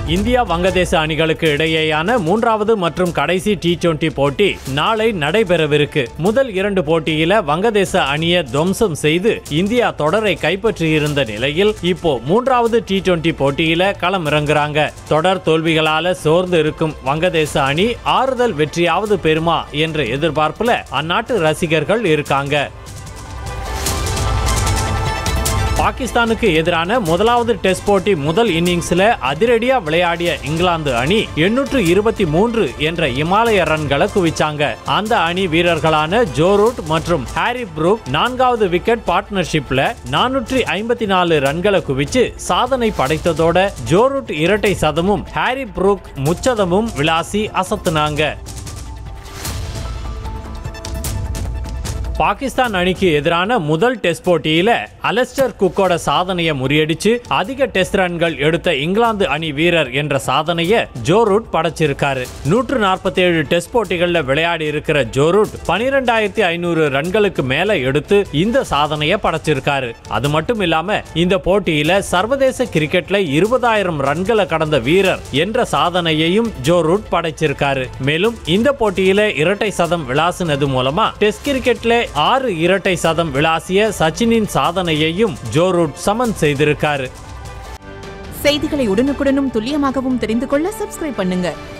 India வங்கதேச அணிகளுக்கு இடையேயான மூன்றாவது மற்றும் கடைசி டி டுவெண்டி போட்டி நாளை நடைபெறவிருக்கு முதல் இரண்டு போட்டியில வங்கதேச அணியை துவம்சம் செய்து இந்தியா தொடரை கைப்பற்றியிருந்த நிலையில் இப்போ மூன்றாவது டி டுவெண்டி போட்டியில களமிறங்குறாங்க தொடர் தோல்விகளால சோர்ந்து இருக்கும் வங்கதேச அணி ஆறுதல் வெற்றியாவது பெறுமா என்ற எதிர்பார்ப்புல அந்நாட்டு ரசிகர்கள் இருக்காங்க பாகிஸ்தானுக்கு எதிரான முதலாவது டெஸ்ட் போட்டி முதல் இன்னிங்ஸ்ல அதிரடியா விளையாடிய இங்கிலாந்து அணி எண்ணூற்று இருபத்தி மூன்று என்ற இமாலய ரன்களை குவிச்சாங்க அந்த அணி வீரர்களான ஜோ ரூட் மற்றும் ஹாரி ப்ரூக் நான்காவது விக்கெட் பார்ட்னர்ஷிப்ல நானூற்றி ஐம்பத்தி நாலு ரன்களை குவிச்சு சாதனை படைத்ததோட ஜோ ரூட் இரட்டை சதமும் ஹாரி ப்ரூக் முச்சதமும் விளாசி அசத்துனாங்க பாகிஸ்தான் அணிக்கு எதிரான முதல் டெஸ்ட் போட்டியில அலஸ்டர் குக்கோட சாதனையை முறியடிச்சு அதிக டெஸ்ட் ரன்கள் எடுத்த இங்கிலாந்து அணி வீரர் என்ற சாதனையை ஜோ ரூட் படைச்சிருக்காரு நூற்று நாற்பத்தி ஏழு டெஸ்ட் போட்டிகள்ல விளையாடி இருக்கிற ஜோ ரூட் பனிரெண்டாயிரத்தி ஐநூறு ரன்களுக்கு மேல எடுத்து இந்த சாதனையை படைச்சிருக்காரு அது மட்டும் இல்லாம இந்த போட்டியில சர்வதேச கிரிக்கெட்ல இருபதாயிரம் ரன்களை கடந்த வீரர் என்ற சாதனையையும் ஜோ ரூட் படைச்சிருக்காரு மேலும் இந்த போட்டியில இரட்டை சதம் விளாசினது மூலமா டெஸ்ட் கிரிக்கெட்ல ஆறு இரட்டை சதம் விளாசிய சச்சினின் சாதனையையும் ஜோ ரூட் சமன் செய்திருக்காரு செய்திகளை உடனுக்குடனும் துல்லியமாகவும் தெரிந்து கொள்ள சப்ஸ்கிரைப் பண்ணுங்க